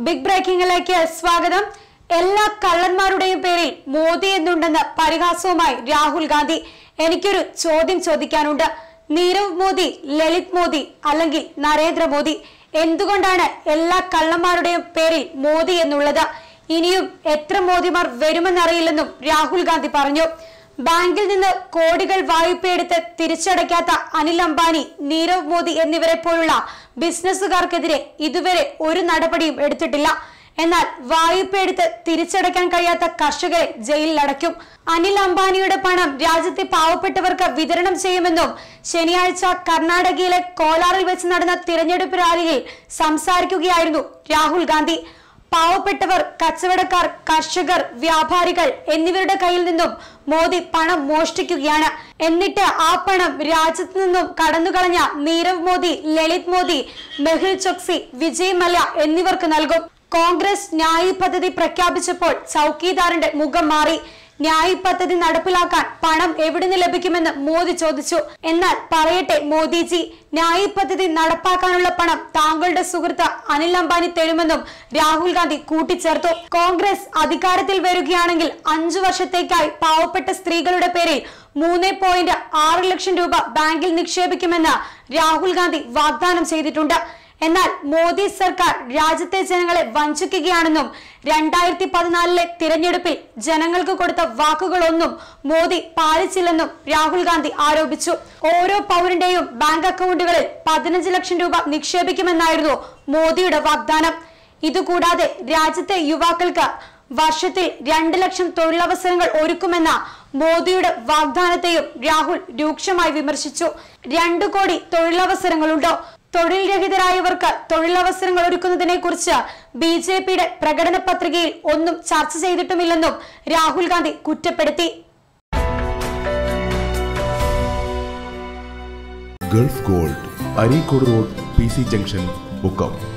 big ബ്രേക്കിംഗിലേക്ക് സ്വാഗതം എല്ലാ കള്ളന്മാരുടെയും പേരിൽ മോദി എന്നുണ്ടെന്ന് പരിഹാസവുമായി രാഹുൽ ഗാന്ധി എനിക്കൊരു ചോദ്യം ചോദിക്കാനുണ്ട് നീരവ് മോദി ലളിത് മോദി അല്ലെങ്കിൽ നരേന്ദ്രമോദി എന്തുകൊണ്ടാണ് എല്ലാ കള്ളന്മാരുടെയും പേരിൽ മോദി എന്നുള്ളത് ഇനിയും എത്ര മോദിമാർ വരുമെന്നറിയില്ലെന്നും രാഹുൽ ഗാന്ധി പറഞ്ഞു ബാങ്കിൽ നിന്ന് കോടികൾ വായ്പയെടുത്ത് തിരിച്ചടയ്ക്കാത്ത അനിൽ അംബാനി നീരവ് മോദി എന്നിവരെ പോലുള്ള ബിസിനസ്സുകാർക്കെതിരെ ഇതുവരെ ഒരു നടപടിയും എടുത്തിട്ടില്ല എന്നാൽ വായ്പയെടുത്ത് തിരിച്ചടയ്ക്കാൻ കഴിയാത്ത കർഷകരെ ജയിലിലടയ്ക്കും അനിൽ അംബാനിയുടെ പണം രാജ്യത്തെ പാവപ്പെട്ടവർക്ക് വിതരണം ചെയ്യുമെന്നും ശനിയാഴ്ച കർണാടകയിലെ കോലാറിൽ വെച്ച് നടന്ന തിരഞ്ഞെടുപ്പ് റാലിയിൽ സംസാരിക്കുകയായിരുന്നു രാഹുൽ ഗാന്ധി പാവപ്പെട്ടവർ കച്ചവടക്കാർ കർഷകർ വ്യാപാരികൾ എന്നിവരുടെ കയ്യിൽ നിന്നും മോദി പണം മോഷ്ടിക്കുകയാണ് എന്നിട്ട് ആ പണം രാജ്യത്ത് നിന്നും കടന്നുകളഞ്ഞ നീരവ് മോദി ലളിത് മോദി മെഹുൽ ചൊക്സി വിജയ് മല്യ എന്നിവർക്ക് നൽകും കോൺഗ്രസ് ന്യായ് പദ്ധതി പ്രഖ്യാപിച്ചപ്പോൾ ചൌക്കീദാറിന്റെ മുഖം മാറി ന്യായ് പദ്ധതി നടപ്പിലാക്കാൻ പണം എവിടുന്ന് ലഭിക്കുമെന്ന് മോദി ചോദിച്ചു എന്നാൽ പറയട്ടെ മോദിജി ന്യായ് പദ്ധതി നടപ്പാക്കാനുള്ള പണം താങ്കളുടെ സുഹൃത്ത് അനിൽ അംബാനി തരുമെന്നും രാഹുൽ ഗാന്ധി കൂട്ടിച്ചേർത്തു കോൺഗ്രസ് അധികാരത്തിൽ വരികയാണെങ്കിൽ അഞ്ചു വർഷത്തേക്കായി പാവപ്പെട്ട സ്ത്രീകളുടെ പേരിൽ മൂന്ന് പോയിന്റ് ആറ് ലക്ഷം രൂപ ബാങ്കിൽ നിക്ഷേപിക്കുമെന്ന് രാഹുൽ ഗാന്ധി വാഗ്ദാനം ചെയ്തിട്ടുണ്ട് എന്നാൽ മോദി സർക്കാർ രാജ്യത്തെ ജനങ്ങളെ വഞ്ചിക്കുകയാണെന്നും രണ്ടായിരത്തി പതിനാലിലെ തിരഞ്ഞെടുപ്പിൽ ജനങ്ങൾക്ക് കൊടുത്ത വാക്കുകളൊന്നും മോദി പാലിച്ചില്ലെന്നും രാഹുൽ ഗാന്ധി ആരോപിച്ചു ഓരോ പൗരന്റെയും ബാങ്ക് അക്കൗണ്ടുകളിൽ പതിനഞ്ച് ലക്ഷം രൂപ നിക്ഷേപിക്കുമെന്നായിരുന്നു മോദിയുടെ വാഗ്ദാനം ഇതുകൂടാതെ രാജ്യത്തെ യുവാക്കൾക്ക് വർഷത്തിൽ രണ്ട് ലക്ഷം തൊഴിലവസരങ്ങൾ ഒരുക്കുമെന്ന മോദിയുടെ വാഗ്ദാനത്തെയും രാഹുൽ രൂക്ഷമായി വിമർശിച്ചു രണ്ടു കോടി തൊഴിലവസരങ്ങളുണ്ടോ തൊഴിൽ രഹിതരായവർക്ക് തൊഴിലവസരങ്ങൾ ഒരുക്കുന്നതിനെ കുറിച്ച് ബി ജെ പിയുടെ പ്രകടന പത്രികയിൽ ഒന്നും ചർച്ച ചെയ്തിട്ടുമില്ലെന്നും രാഹുൽ ഗാന്ധി കുറ്റപ്പെടുത്തി Gulf Gold Areekode road P C junction Mukkam